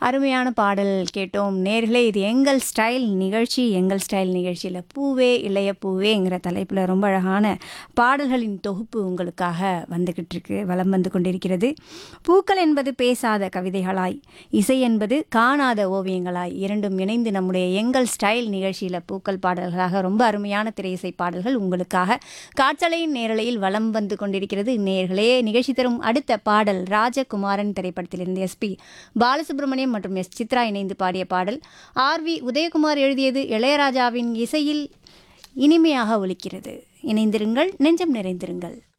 அருமையான பாடல் கேட்டோம் நேர்களே இது எங்கள் ஸ்டைல் நிகழ்ச்சி எங்கள் ஸ்டைல் நிகழ்ச்சியில் பூவே இளைய பூவேங்கிற தலைப்பில் ரொம்ப அழகான பாடல்களின் தொகுப்பு உங்களுக்காக வந்துக்கிட்டு இருக்கு வலம் வந்து கொண்டிருக்கிறது பூக்கள் என்பது பேசாத கவிதைகளாய் இசை என்பது காணாத ஓவியங்களாய் இரண்டும் இணைந்து நம்முடைய எங்கள் ஸ்டைல் நிகழ்ச்சியில் பூக்கள் பாடல்களாக ரொம்ப அருமையான திரையிசை பாடல்கள் உங்களுக்காக காற்றலையின் நேரலையில் வலம் வந்து கொண்டிருக்கிறது நேர்களே நிகழ்ச்சி தரும் அடுத்த பாடல் ராஜகுமாரன் திரைப்படத்திலிருந்து எஸ்பி பாலசுப்ரமணியம் மற்றும் எஸ் சித்ரா இணைந்து பாடிய பாடல் ஆர் வி உதயகுமார் எழுதியது இளையராஜாவின் இசையில் இனிமையாக ஒலிக்கிறது இணைந்திருங்கள் நெஞ்சம் நிறைந்திருங்கள்